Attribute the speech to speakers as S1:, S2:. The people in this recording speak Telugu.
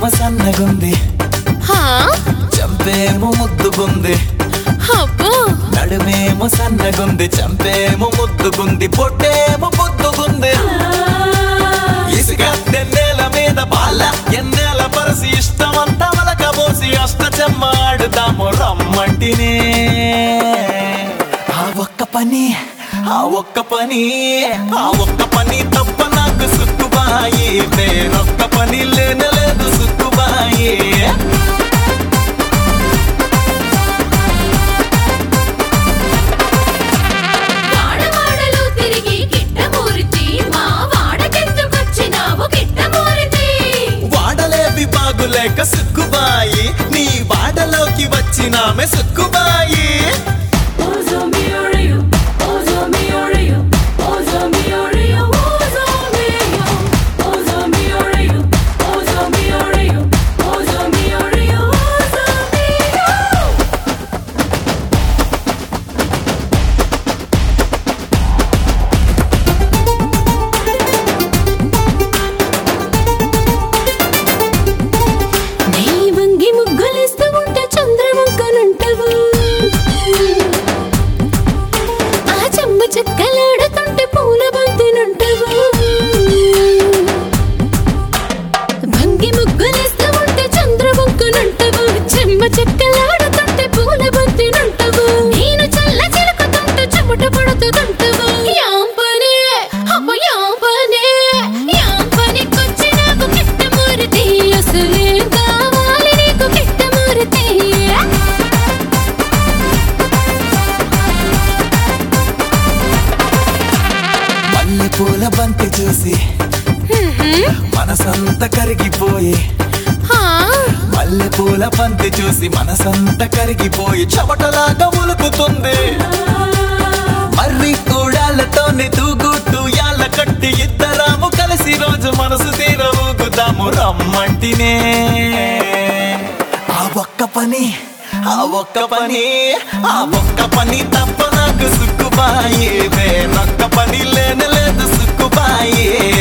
S1: సన్నగుంది
S2: హా
S1: చంపేమో ముద్దుగుంది
S2: అబ్బో
S1: నడుమేమో సన్నగుంది చంపేమో ముద్దుగుంది పొట్టేమో పొద్దుగుంది ఇసుక తెన్నేల మీద బాల ఎన్నేల పరసి ఇష్టమంతా వలకబోసి అష్ట చెమ్మాడుదాము రమ్మంటినే ఆ ఒక్క పని ఆ ఒక్క పని ఆ ఒక్క పని తప్ప నాకు సుక్కుబాయి వేరొక్క పని లేనలేదు సుక్కుబాయి
S2: వాడవాడలు తిరిగి గిట్టమూరితి మా వాడకెందుకొచ్చినావు గిట్టమూరితి
S1: వాడలేవి బాగులేక సుక్కుబాయి నీ వాడలోకి వచ్చినామె సుక్కుబాయి
S2: ఓజో మియోరియో ఓజో మియోరియో ఓజో మియోరియో ఓజో మియోరియో ఓజో మియోరియో ఓజో మియోరియో ఓజో మియోరియో ఓజో మియోరియో నీ వంగి ముగ్గులేస్తూ ఉంటే చంద్రవంకనుంటవు ఆ చెంబు చెక్కలాడుతుంటే పూల బంతినుంటవు వంగి ముగ్గులేస్తూ ఉంటే చంద్రవంకనుంటవు చెంబు చెక్కలాడుతుంటే పూల బంతినుంటవు నేను చల్ల చిలుకుతుంటే చెమట పడుతుంటవు యాంపనే అమ్మ యాంపనే యాంపనికొచ్చి నాకు కిట్టమూరితి అసలేం కావాలి నీకు కిట్టమూరితి
S1: మల్లె పూల బంతి చూసి మనసంత కరిగిపోయి మల్లె పూల బంతి చూసి మనసంత కరిగిపోయి చెమటలాగా ఉలుకుతుంది మర్రి కూడాలతోని తూగుతూ యాళ్ళ కట్టి ఇద్దరాము కలిసి రోజు మనసు తీర ఊగుదాము రమ్మంటినే ఆ ఒక్క పని ఆ ఒక్క పని ఆ ఒక్క పని తప్ప నాకు సుక్కుబాయి వేరొక్క పని లేని లేదు సుక్కుబాయి